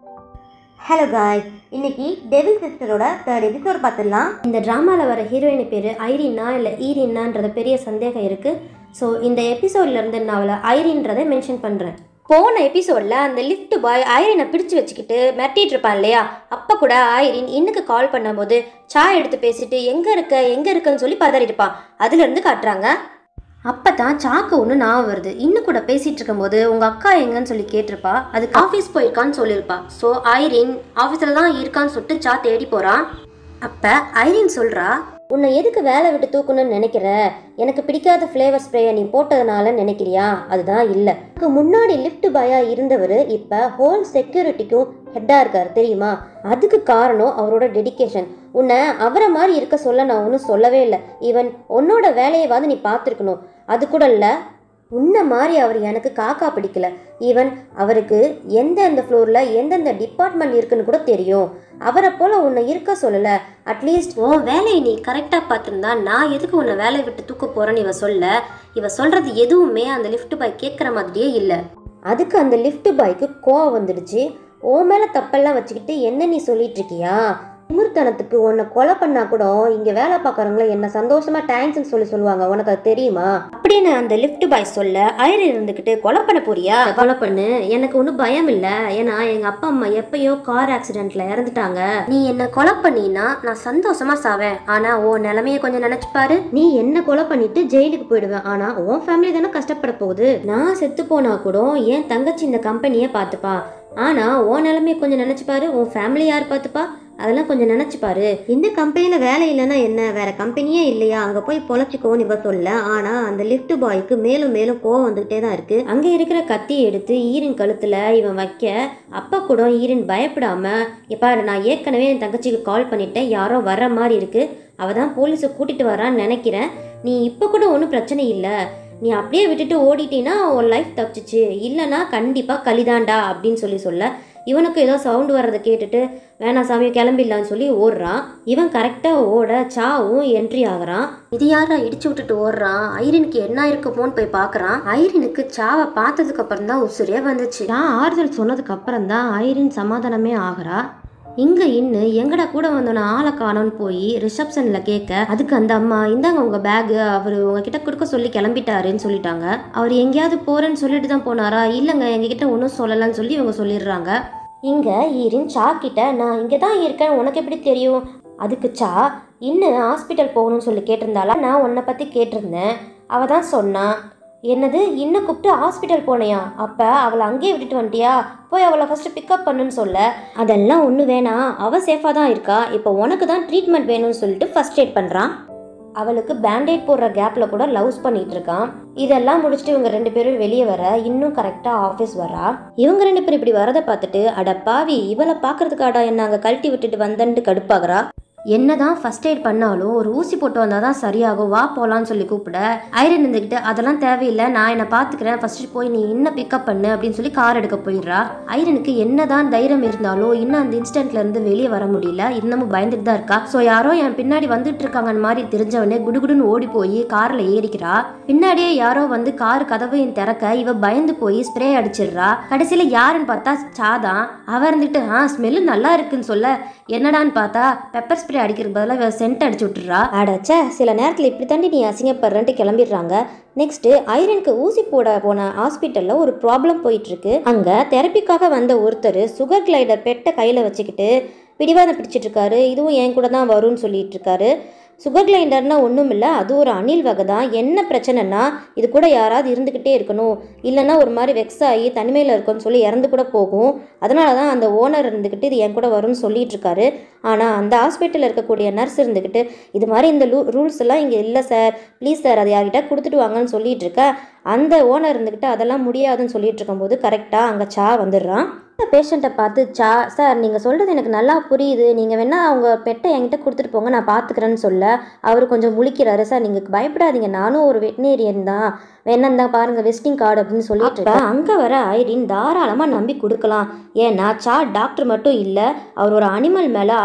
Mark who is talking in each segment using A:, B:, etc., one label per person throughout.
A: hello guys இன்னைக்கு devil சிஸ்டரோட third episode பார்த்துடலாம்
B: இந்த ட்ராமாவில் வர ஹீரோயின் பேர் ஐரின்னா இல்லை ஈரின்னான்றது பெரிய சந்தேகம் இருக்குது ஸோ இந்த எபிசோட்லேருந்து நான் அவளை ஐரின்றதை மென்ஷன் பண்ணுறேன் போன எபிசோடில் அந்த லிஃப்ட் பாய் ஐரினை பிடிச்சு வச்சுக்கிட்டு மிரட்டிட்டு இருப்பான் இல்லையா அப்போ கூட ஐரின் இன்னுக்கு கால் பண்ணும்போது சாய் எடுத்து பேசிட்டு எங்கே இருக்க எங்கே இருக்குன்னு சொல்லி பதறிருப்பான் அதுலேருந்து காட்டுறாங்க அப்போ தான் சாக்கு ஒன்று நான் வருது இன்னும் கூட பேசிகிட்டு இருக்கும்போது உங்கள் அக்கா எங்கன்னு சொல்லி கேட்டிருப்பா அதுக்கு ஆஃபீஸ் போயிருக்கான்னு சொல்லியிருப்பா ஸோ ஐரின் ஆஃபீஸில் தான் இருக்கான்னு சொல்லிட்டு சா தேடி போகிறான் அப்போ ஐரின் சொல்கிறா உன்னை எதுக்கு வேலை விட்டு தூக்கணும்னு நினைக்கிற எனக்கு பிடிக்காத ஃப்ளேவர் ஸ்ப்ரேயை நீ போட்டதுனால நினைக்கிறியா அதுதான் இல்லை அதுக்கு முன்னாடி லிஃப்ட் பாயா இருந்தவர் இப்போ ஹோல் செக்யூரிட்டிக்கும் ஹெட்டாக இருக்கார் தெரியுமா அதுக்கு காரணம் அவரோட டெடிகேஷன் உன்னை அவரை மாதிரி இருக்க சொல்ல நான் ஒன்றும் சொல்லவே இல்லை ஈவன் உன்னோட வேலையவாது நீ பார்த்துருக்கணும் அது கூட இல்லை உன்னை மாதிரி அவர் எனக்கு காக்கா பிடிக்கல ஈவன் அவருக்கு எந்தெந்த ஃப்ளோரில் எந்தெந்த டிபார்ட்மெண்ட் இருக்குன்னு கூட தெரியும் அவரை போல் உன்னை இருக்க சொல்லலை அட்லீஸ்ட் உன் வேலையை நீ கரெக்டாக பார்த்துருந்தா நான் எதுக்கு உன்னை வேலையை விட்டு தூக்க போகிறேன்னு இவ சொல்ல இவ சொல்கிறது எதுவுமே அந்த லிஃப்ட் பாய் கேட்குற மாதிரியே இல்லை அதுக்கு அந்த லிஃப்ட் பாய்க்கு கோவம் வந்துடுச்சு ஓ மேலே தப்பெல்லாம் வச்சுக்கிட்டு என்ன நீ சொல்லிட்டு இருக்கியா திமிர்த்தனத்துக்கு உன்னை கொலை பண்ணா கூட இங்க வேலை பார்க்கறவங்கள என்ன சந்தோஷமா தேங்க்ஸ்னு சொல்லி சொல்லுவாங்க உனக்கு அது தெரியுமா அப்படின்னு அந்த லிஃப்ட் பாய் சொல்ல ஐரி இருந்துக்கிட்டு கொலை பண்ண போறியா கொலை பண்ணு எனக்கு ஒன்றும் பயம் இல்லை ஏன்னா எங்க அப்பா அம்மா எப்பயோ கார் ஆக்சிடென்ட்ல இறந்துட்டாங்க நீ என்ன கொலை பண்ணினா நான் சந்தோஷமா சாவேன் ஆனா உன் நிலைமைய கொஞ்சம் நினைச்சு பாரு நீ என்ன கொலை பண்ணிட்டு ஜெயிலுக்கு போயிடுவேன் ஆனா உன் ஃபேமிலி தானே கஷ்டப்பட போகுது நான் செத்து போனா கூட என் தங்கச்சி இந்த கம்பெனியை பார்த்துப்பா ஆனா உன் நிலைமைய கொஞ்சம் நினைச்சு பாரு உன் ஃபேமிலி யார் பார்த்துப்பா அதெல்லாம் கொஞ்சம் நினைச்சு பாரு இந்த கம்பெனியில வேலை இல்லைன்னா என்ன வேற கம்பெனியே இல்லையா அங்க போய் பொழைச்சிக்கோன்னு இவ சொல்ல ஆனா அந்த லிஃப்ட் பாய்க்கு மேலும் மேலும் கோவம் வந்துகிட்டே தான் இருக்கு அங்க இருக்கிற கத்தியை எடுத்து ஈரின் கழுத்துல இவன் வைக்க அப்ப கூட ஈரின் பயப்படாம எப்பா நான் ஏற்கனவே என் தங்கச்சிக்கு கால் பண்ணிட்டேன் யாரோ வர்ற மாதிரி இருக்கு அவ தான் போலீஸை கூட்டிட்டு வரான்னு நினைக்கிறேன் நீ இப்போ கூட ஒன்றும் பிரச்சனை இல்லை நீ அப்படியே விட்டுட்டு ஓடிட்டீன்னா உன் லைஃப் தப்பிச்சிச்சு இல்லைன்னா கண்டிப்பாக கலிதாண்டா அப்படின்னு சொல்லி சொல்ல இவனுக்கு ஏதோ சவுண்டு வர்றதை கேட்டுட்டு வேணாம் சாமி கிளம்பிடலான்னு சொல்லி ஓடுறான் இவன் கரெக்டாக ஓட சாவும் என்ட்ரி ஆகுறான் இது யாரா இடிச்சு விட்டுட்டு ஓடுறான் ஐரினுக்கு என்ன இருக்குமோன்னு போய் பார்க்கறான் ஐரினுக்கு சாவை பார்த்ததுக்கு அப்புறம் தான் உசுரே வந்துச்சு நான் ஆறுதல் சொன்னதுக்கு அப்புறம் தான் ஐரின் சமாதானமே ஆகுறா இங்க இன்னு எங்கடா கூட வந்தோன ஆளை காணோன்னு போய் ரிசப்ஷன்ல கேட்க அதுக்கு அந்த அம்மா இந்தாங்க உங்க பேக் அவர் உங்ககிட்ட கொடுக்க சொல்லி கிளம்பிட்டாருன்னு சொல்லிட்டாங்க அவர் எங்கேயாவது போறேன்னு சொல்லிட்டு தான் போனாரா இல்லைங்க எங்ககிட்ட ஒன்றும் சொல்லலன்னு சொல்லி இவங்க சொல்லிடுறாங்க இங்க ஈரின் சா கிட்ட நான் இங்கே தான் இருக்கேன் உனக்கு எப்படி தெரியும் அதுக்கு சா இன்னும் ஹாஸ்பிட்டல் போகணும்னு சொல்லி கேட்டிருந்தாளா நான் உன்னை பற்றி கேட்டிருந்தேன் அவ தான் சொன்னா என்னது இன்னும் கூப்பிட்டு ஹாஸ்பிட்டல் போனையா அப்போ அவளை அங்கேயே விட்டுட்டு வந்துட்டியா போய் அவளை ஃபஸ்ட்டு பிக்கப் பண்ணுன்னு சொல்ல அதெல்லாம் ஒன்றும் வேணாம் அவள் சேஃபாக தான் இருக்கா இப்போ உனக்கு தான் ட்ரீட்மெண்ட் வேணும்னு சொல்லிட்டு ஃபஸ்ட் எய்ட் பண்ணுறான் அவளுக்கு பேண்டேட் போடுற கேப்பில் கூட லவ்ஸ் பண்ணிட்டு இருக்கான் இதெல்லாம் முடிச்சுட்டு இவங்க ரெண்டு பேரும் வெளியே வர இன்னும் கரெக்டாக ஆஃபீஸ் வரா இவங்க ரெண்டு பேரும் இப்படி வரதை பார்த்துட்டு அட பாவி இவளை பார்க்கறதுக்காடா என்ன அங்கே கழட்டி விட்டுட்டு வந்தன்ட்டு கடுப்பாகிறா என்னதான் ஃபர்ஸ்ட் எய்ட் பண்ணாலும் ஒரு ஊசி போட்டு வந்தால் தான் சரியாகும் வா போகலான்னு சொல்லி கூப்பிட ஐரன் இருந்துக்கிட்டு அதெல்லாம் தேவையில்லை நான் என்னை பார்த்துக்கிறேன் ஃபர்ஸ்ட் போய் நீ இன்னும் பிக்கப் பண்ணு அப்படின்னு சொல்லி கார் எடுக்க போயிடுறா ஐரனுக்கு என்னதான் தைரியம் இருந்தாலும் இன்னும் அந்த இன்ஸ்டன்ட்ல இருந்து வெளியே வர முடியல இன்னமும் பயந்துட்டு தான் இருக்கா ஸோ யாரோ என் பின்னாடி வந்துட்டு இருக்காங்கன்னு மாதிரி தெரிஞ்சவனே குடுகுடுன்னு ஓடி போய் காரில் ஏறிக்கிறா பின்னாடியே யாரோ வந்து கார் கதவையும் திறக்க இவ பயந்து போய் ஸ்ப்ரே அடிச்சிடுறா கடைசியில் யாருன்னு பார்த்தா சாதான் அவ இருந்துட்டு ஆ ஸ்மெல்லு நல்லா இருக்குன்னு சொல்ல என்னடான்னு பார்த்தா பெப்பர் ஸ்ப்ரே அடிக்கிறது பதிலாக சென்ட் அடிச்சு விட்டுறா அடச்சே சில நேரத்தில் இப்படி தாண்டி நீ அசிங்கப்படுறன்ட்டு கிளம்பிடுறாங்க நெக்ஸ்ட் ஐரனுக்கு ஊசி போட போன ஹாஸ்பிட்டலில் ஒரு ப்ராப்ளம் போயிட்டு இருக்கு அங்கே தெரப்பிக்காக வந்த ஒருத்தர் சுகர் கிளைடர் பெட்டை கையில் வச்சுக்கிட்டு பிடிவாதம் பிடிச்சிட்டு இருக்காரு இதுவும் என் கூட தான் வரும்னு சொல்லிட்டு இருக்காரு சுகர் கிளைண்டர்னா ஒன்றும் இல்லை அது ஒரு அணில் வகை தான் என்ன பிரச்சனைனா இது கூட யாராவது இருந்துக்கிட்டே இருக்கணும் இல்லைன்னா ஒரு மாதிரி வெக்ஸ் ஆகி தனிமையில் இருக்கும்னு சொல்லி இறந்து கூட போகும் அதனால தான் அந்த ஓனர் இருந்துக்கிட்டு இது என் கூட வரும்னு சொல்லிட்டு இருக்காரு ஆனால் அந்த ஹாஸ்பிட்டலில் இருக்கக்கூடிய நர்ஸ் இருந்துக்கிட்டு இது மாதிரி இந்த லூ ரூல்ஸ் எல்லாம் இங்கே இல்லை சார் ப்ளீஸ் சார் அதை யார்கிட்ட கொடுத்துட்டு வாங்கன்னு சொல்லிட்டு இருக்க அந்த ஓனர் இருந்துக்கிட்டு அதெல்லாம் முடியாதுன்னு சொல்லிட்டு இருக்கும்போது கரெக்டாக அங்கே சா வந்துடுறான் பேஷண்ட்டை பார்த்து சா சார் நீங்கள் சொல்கிறது எனக்கு நல்லா புரியுது நீங்கள் வேணால் அவங்க பெட்டை என்கிட்ட கொடுத்துட்டு போங்க நான் பார்த்துக்கிறேன்னு சொல்ல அவர் கொஞ்சம் முழிக்கிறாரு சார் நீங்கள் பயப்படாதீங்க நானும் ஒரு வெட்டினேரியன் தான் வேணா தான் பாருங்கள் வெஸ்டிங் கார்டு அப்படின்னு சொல்லிட்டு இருக்கேன் அங்கே வர ஐரின் தாராளமாக நம்பி கொடுக்கலாம் ஏன்னா சா டாக்டர் மட்டும் இல்லை அவர் ஒரு அனிமல் மேலே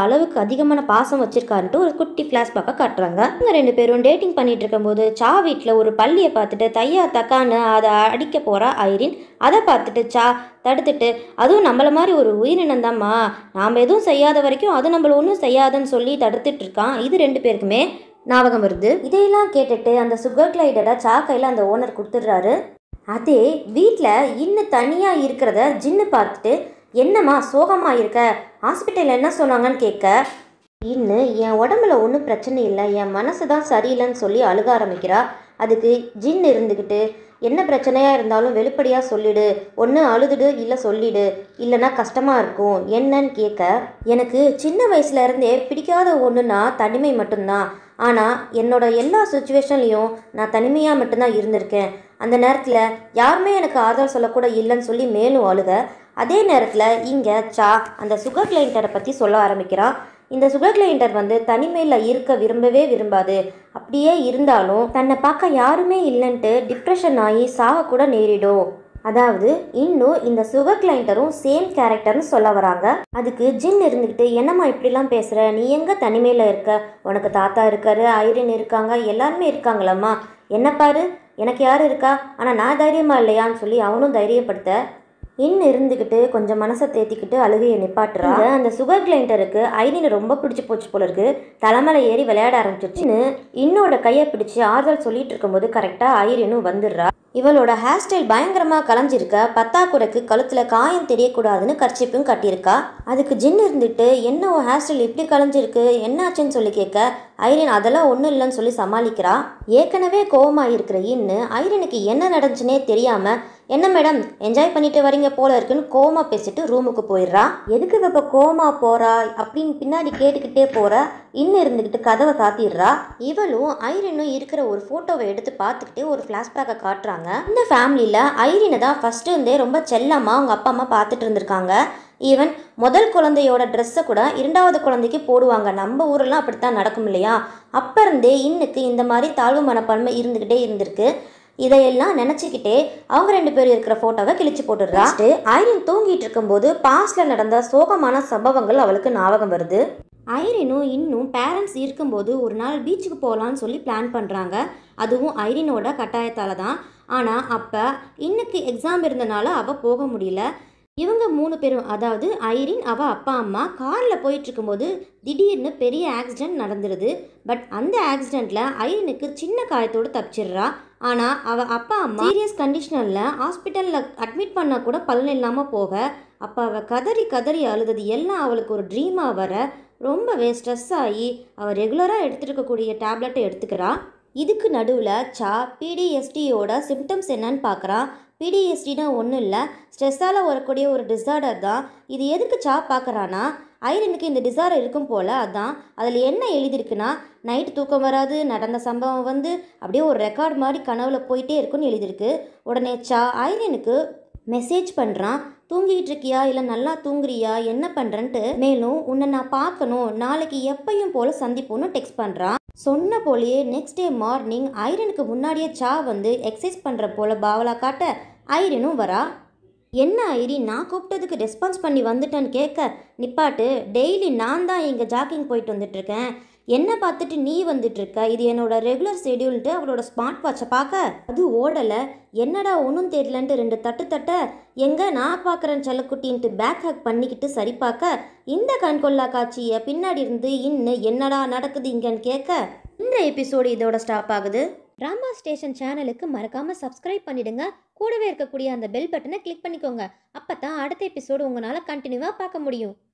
B: அளவுக்கு அதிகமான பாசம் வச்சிருக்காருன்ட்டு ஒரு குட்டி ஃப்ளாஷ்பேக்காக காட்டுறாங்க இவங்க ரெண்டு பேரும் டேட்டிங் பண்ணிட்டு இருக்கும்போது சா வீட்டில் ஒரு பள்ளியை பார்த்துட்டு தையா தக்கான்னு அதை அடிக்க போகிறா ஐரின் அதை பார்த்துட்டு சா தடுத்துட்டு அதுவும் நம்மள மாதிரி ஒரு உயிரினம் தாம்மா நாம் எதுவும் செய்யாத வரைக்கும் அது நம்மள ஒன்றும் செய்யாதுன்னு சொல்லி தடுத்துட்டு இருக்கான் இது ரெண்டு பேருக்குமே ஞாபகம் வருது இதையெல்லாம் கேட்டுட்டு அந்த சுகர் கிளைடரை சா கையில் அந்த ஓனர் கொடுத்துட்றாரு அதே வீட்டில் இன்னும் தனியாக இருக்கிறத ஜின்னு பார்த்துட்டு என்னம்மா சோகமாக இருக்க ஹாஸ்பிட்டலில் என்ன சொன்னாங்கன்னு கேட்க இன்னும் என் உடம்புல ஒன்றும் பிரச்சனை இல்லை என் மனசு தான் சரியில்லைன்னு சொல்லி அழுக ஆரம்பிக்கிறா அதுக்கு ஜின் இருந்துக்கிட்டு என்ன பிரச்சனையாக இருந்தாலும் வெளிப்படையாக சொல்லிடு ஒன்று அழுதுடு இல்லை சொல்லிடு இல்லைன்னா கஷ்டமாக இருக்கும் என்னன்னு கேட்க எனக்கு சின்ன வயசுல இருந்தே பிடிக்காத ஒன்றுனா தனிமை மட்டும்தான் ஆனால் என்னோட எல்லா சுச்சுவேஷன்லேயும் நான் தனிமையாக மட்டும்தான் இருந்திருக்கேன் அந்த நேரத்தில் யாருமே எனக்கு ஆதரவு சொல்லக்கூட இல்லைன்னு சொல்லி மேலும் அழுக அதே நேரத்தில் இங்கே சா அந்த சுகர் கிளைண்டரை பற்றி சொல்ல ஆரம்பிக்கிறான் இந்த சுகர் கிளைண்டர் வந்து தனிமையில் இருக்க விரும்பவே விரும்பாது அப்படியே இருந்தாலும் தன்னை பார்க்க யாருமே இல்லைன்ட்டு டிப்ரெஷன் ஆகி சாவ கூட நேரிடும் அதாவது இன்னும் இந்த சுகர் கிளைண்டரும் சேம் கேரக்டர்னு சொல்ல வராங்க அதுக்கு ஜின் இருந்துக்கிட்டு என்னம்மா இப்படிலாம் பேசுகிற நீ எங்கே தனிமையில் இருக்க உனக்கு தாத்தா இருக்காரு ஐரின் இருக்காங்க எல்லாருமே இருக்காங்களம்மா என்ன பாரு எனக்கு யார் இருக்கா ஆனால் நான் தைரியமா இல்லையான்னு சொல்லி அவனும் தைரியப்படுத்த இன்னும் இருந்துக்கிட்டு கொஞ்சம் மனசை தேத்திக்கிட்டு அழுகையை நிப்பாட்டுறா இங்க அந்த சுகர் கிளைண்டருக்கு ஐரினை ரொம்ப பிடிச்சி போச்சு போல இருக்கு தலைமலை ஏறி விளையாட ஆரம்பிச்சிருச்சுன்னு இன்னோட கையை பிடிச்சி ஆறுதல் சொல்லிட்டு இருக்கும்போது கரெக்டாக ஐரினும் வந்துடுறா இவளோட ஹேர் ஸ்டைல் பயங்கரமாக கலைஞ்சிருக்க பத்தாக்குறைக்கு கழுத்தில் காயம் தெரியக்கூடாதுன்னு கர்ச்சிப்பும் கட்டியிருக்கா அதுக்கு ஜின் இருந்துட்டு என்ன உன் ஹேர் ஸ்டைல் இப்படி கலைஞ்சிருக்கு என்னாச்சுன்னு சொல்லி கேட்க ஐரின் அதெல்லாம் ஒன்றும் இல்லைன்னு சொல்லி சமாளிக்கிறா ஏற்கனவே கோவமாக இருக்கிற இன்னு ஐரினுக்கு என்ன நடந்துச்சுனே தெரியாமல் என்ன மேடம் என்ஜாய் பண்ணிட்டு வரீங்க போல இருக்குன்னு கோமா பேசிட்டு ரூமுக்கு போயிடுறா எதுக்கு இவ இப்போ கோமா போறா அப்படின்னு பின்னாடி கேட்டுக்கிட்டே போறா இன்னும் இருந்துக்கிட்டு கதவை காத்திடுறா இவளும் ஐரினும் இருக்கிற ஒரு ஃபோட்டோவை எடுத்து பார்த்துக்கிட்டே ஒரு ஃப்ளாஷ்பேக்கை காட்டுறாங்க இந்த ஃபேமிலியில் ஐரினை தான் ஃபர்ஸ்ட் இருந்தே ரொம்ப செல்லமாக அவங்க அப்பா அம்மா பார்த்துட்டு இருந்திருக்காங்க ஈவன் முதல் குழந்தையோட ட்ரெஸ்ஸை கூட இரண்டாவது குழந்தைக்கு போடுவாங்க நம்ம ஊரெல்லாம் அப்படித்தான் நடக்கும் இல்லையா அப்போ இருந்தே இன்னுக்கு இந்த மாதிரி தாழ்வு மனப்பான்மை இருந்துக்கிட்டே இருந்திருக்கு இதையெல்லாம் நினச்சிக்கிட்டே அவங்க ரெண்டு பேரும் இருக்கிற ஃபோட்டோவை கிழிச்சு போட்டுடுறா ஐரின் தூங்கிட்டு இருக்கும்போது பாஸ்ட்ல நடந்த சோகமான சம்பவங்கள் அவளுக்கு ஞாபகம் வருது ஐரினும் இன்னும் பேரண்ட்ஸ் இருக்கும்போது ஒரு நாள் பீச்சுக்கு போகலான்னு சொல்லி பிளான் பண்ணுறாங்க அதுவும் ஐரினோட கட்டாயத்தால் தான் ஆனால் அப்போ இன்னைக்கு எக்ஸாம் இருந்தனால அவள் போக முடியல இவங்க மூணு பேரும் அதாவது ஐரின் அவ அப்பா அம்மா காரில் போயிட்டு இருக்கும்போது திடீர்னு பெரிய ஆக்சிடென்ட் நடந்துருது பட் அந்த ஆக்சிடெண்ட்டில் ஐரினுக்கு சின்ன காயத்தோடு தப்பிச்சிடுறா ஆனால் அவள் அப்பா அம்மா சீரியஸ் கண்டிஷனில் ஹாஸ்பிட்டலில் அட்மிட் பண்ண கூட பலன் இல்லாமல் போக அப்போ அவள் கதறி கதறி அழுதது எல்லாம் அவளுக்கு ஒரு ட்ரீமாக வர ரொம்பவே ஸ்ட்ரெஸ் ஆகி அவள் ரெகுலராக எடுத்துட்டு இருக்கக்கூடிய டேப்லெட்டை எடுத்துக்கிறா இதுக்கு நடுவில் சா பிடிஎஸ்டியோட சிம்டம்ஸ் என்னன்னு பார்க்குறா பிடிஎஸ்டினா ஒன்றும் இல்லை ஸ்ட்ரெஸ்ஸால் வரக்கூடிய ஒரு டிசார்டர் தான் இது எதுக்கு சா பார்க்குறான்னா ஐரனுக்கு இந்த டிசார்டர் இருக்கும் போல் அதான் அதில் என்ன எழுதியிருக்குன்னா நைட்டு தூக்கம் வராது நடந்த சம்பவம் வந்து அப்படியே ஒரு ரெக்கார்ட் மாதிரி கனவுல போயிட்டே இருக்குன்னு எழுதியிருக்கு உடனே சா ஐரனுக்கு மெசேஜ் பண்ணுறான் தூங்கிட்டு இருக்கியா இல்லை நல்லா தூங்குறியா என்ன பண்ணுறன்ட்டு மேலும் உன்னை நான் பார்க்கணும் நாளைக்கு எப்பயும் போல் சந்திப்போன்னு டெக்ஸ்ட் பண்ணுறான் சொன்ன போலயே நெக்ஸ்ட் டே மார்னிங் ஐரனுக்கு முன்னாடியே சா வந்து எக்ஸசைஸ் பண்ணுற போல பாவலா காட்ட ஐரனும் வரா என்ன ஐரி நான் கூப்பிட்டதுக்கு ரெஸ்பான்ஸ் பண்ணி வந்துட்டேன்னு கேட்க நிப்பாட்டு டெய்லி நான் தான் இங்கே ஜாக்கிங் போயிட்டு வந்துட்டுருக்கேன் என்ன பார்த்துட்டு நீ வந்துட்டு இருக்க இது என்னோட ரெகுலர் ஷெடியூல்ட்டு அவளோட ஸ்மார்ட் வாட்சை பார்க்க அது ஓடலை என்னடா ஒன்றும் தெரியலன்ட்டு ரெண்டு தட்டு தட்ட எங்கே நான் பார்க்குறேன் செல்லக்குட்டின்ட்டு பேக் ஹேக் பண்ணிக்கிட்டு சரி பார்க்க இந்த கண்கொள்ளா காட்சியை பின்னாடி இருந்து இன்னும் என்னடா நடக்குது இங்கன்னு கேட்க இந்த எபிசோடு இதோட ஸ்டாப் ஆகுது ராமா ஸ்டேஷன் சேனலுக்கு மறக்காமல் சப்ஸ்கிரைப் பண்ணிடுங்க கூடவே இருக்கக்கூடிய அந்த பெல் பட்டனை கிளிக் பண்ணிக்கோங்க அப்போ தான் அடுத்த எபிசோடு உங்களால் கண்டினியூவாக பார்க்க முடியும்